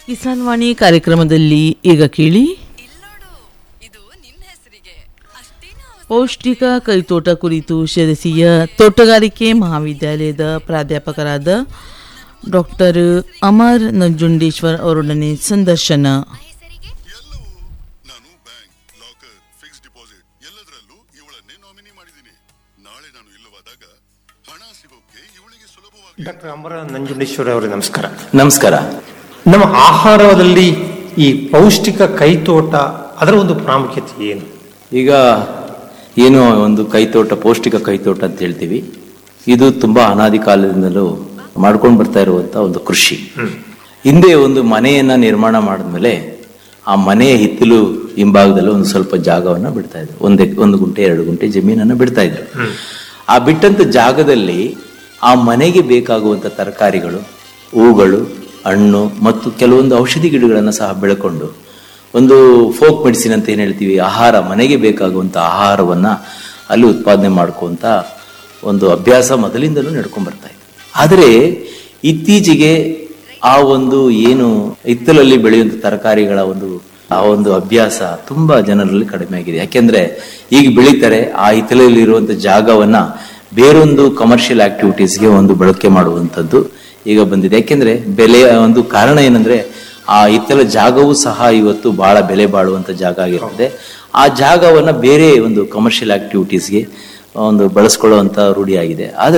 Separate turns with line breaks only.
ಕಿಸಾನ್ ವಾಣಿ ಕಾರ್ಯಕ್ರಮದಲ್ಲಿ ಈಗ ಕೇಳಿ
ಇಲ್ನೋಡು ಇದು ನಿನ್ನ ಹೆಸರಿಗೆ ಅಷ್ಟೇನೂ ಅವಶ್ಯ
ಪೌಷ್ಟಿಕ ಕೈತೋಟ ಕುರಿತು ಶಿರಸಿಯ ತೋಟಗಾರಿಕೆ ಮಹಾವಿದ್ಯಾಲಯದ ಪ್ರಾಧ್ಯಾಪಕರಾದ ಡಾಕ್ಟರ್ ಅಮರ್ ನಂಜುಂಡೇಶ್ವರ್ ಅವರೊಡನೆ ಸಂದರ್ಶನ
ಹೆಸರಿಗೆ
ಎಲ್ಲವೂ ನಾನು ಬ್ಯಾಂಕ್ ಲಾಕರ್ ಫಿಕ್ಸ್ ಡಿಪಾಸಿಟ್ ಎಲ್ಲದರಲ್ಲೂ ಇವಳನ್ನೇ ನಾಮಿನಿ ಮಾಡಿದ್ದೀನಿ ನಾಳೆ ನಾನು ಇಲ್ಲವಾದಾಗ ಹಣ ಸಿಗೋಕೆ ಇವಳಿಗೆ ಸುಲಭವಾಗಿ
ಡಾಕ್ಟರ್ ಅಮರ ನಂಜುಂಡೇಶ್ವರ ಅವರೇ ನಮಸ್ಕಾರ
ನಮಸ್ಕಾರ
ನಮ್ಮ ಆಹಾರದಲ್ಲಿ ಈ ಪೌಷ್ಟಿಕ ಕೈತೋಟ ಅದರ ಒಂದು ಪ್ರಾಮುಖ್ಯತೆ ಏನು
ಈಗ ಏನು ಒಂದು ಕೈತೋಟ ಪೌಷ್ಟಿಕ ಕೈತೋಟ ಅಂತ ಹೇಳ್ತೀವಿ ಇದು ತುಂಬಾ ಅನಾದಿ ಕಾಲದಿಂದಲೂ ಮಾಡ್ಕೊಂಡು ಬರ್ತಾ ಇರುವಂತ ಒಂದು ಕೃಷಿ ಹಿಂದೆ ಒಂದು ಮನೆಯನ್ನ ನಿರ್ಮಾಣ ಮಾಡಿದ್ಮೇಲೆ ಆ ಮನೆಯ ಹಿತ್ತಲು ಹಿಂಭಾಗದಲ್ಲಿ ಒಂದು ಸ್ವಲ್ಪ ಜಾಗವನ್ನ ಬಿಡ್ತಾ ಇದ್ರು ಒಂದೇ ಒಂದು ಗುಂಟೆ ಎರಡು ಗುಂಟೆ ಜಮೀನನ್ನ ಬಿಡ್ತಾ ಇದ್ರು ಆ ಬಿಟ್ಟಂತ ಜಾಗದಲ್ಲಿ ಆ ಮನೆಗೆ ಬೇಕಾಗುವಂತ ತರಕಾರಿಗಳು ಹೂಗಳು ಹಣ್ಣು ಮತ್ತು ಕೆಲವೊಂದು ಔಷಧಿ ಗಿಡಗಳನ್ನು ಸಹ ಬೆಳ್ಕೊಂಡು ಒಂದು ಫೋಕ್ ಮೆಡಿಸಿನ್ ಅಂತ ಏನು ಹೇಳ್ತೀವಿ ಆಹಾರ ಮನೆಗೆ ಬೇಕಾಗುವಂಥ ಆಹಾರವನ್ನ ಅಲ್ಲಿ ಉತ್ಪಾದನೆ ಮಾಡ್ಕೊಂತ ಒಂದು ಅಭ್ಯಾಸ ಮೊದಲಿಂದಲೂ ನಡ್ಕೊಂಡ್ ಬರ್ತಾ ಇದೆ ಆದರೆ ಇತ್ತೀಚೆಗೆ ಆ ಒಂದು ಏನು ಹಿತ್ತಲಲ್ಲಿ ಬೆಳೆಯುವಂಥ ತರಕಾರಿಗಳ ಒಂದು ಆ ಒಂದು ಅಭ್ಯಾಸ ತುಂಬಾ ಜನರಲ್ಲಿ ಕಡಿಮೆ ಆಗಿದೆ ಯಾಕೆಂದ್ರೆ ಈಗ ಬೆಳೀತಾರೆ ಆ ಹಿತ್ತಲಲ್ಲಿ ಇರುವಂತ ಜಾಗವನ್ನ ಬೇರೊಂದು ಕಮರ್ಷಿಯಲ್ ಆಕ್ಟಿವಿಟೀಸ್ಗೆ ಒಂದು ಬಳಕೆ ಮಾಡುವಂಥದ್ದು ಈಗ ಬಂದಿದೆ ಯಾಕೆಂದ್ರೆ ಬೆಲೆಯ ಒಂದು ಕಾರಣ ಏನಂದ್ರೆ ಆ ಹಿತ್ತಲ ಜಾಗವೂ ಸಹ ಇವತ್ತು ಬಹಳ ಬೆಲೆ ಬಾಳುವಂತ ಜಾಗ ಆಗಿರ್ತದೆ ಆ ಜಾಗವನ್ನ ಬೇರೆ ಒಂದು ಕಮರ್ಷಿಯಲ್ ಆಕ್ಟಿವಿಟೀಸ್ಗೆ ಒಂದು ಬಳಸ್ಕೊಳ್ಳುವಂತ ರೂಢಿಯಾಗಿದೆ ಆದ್ರೆ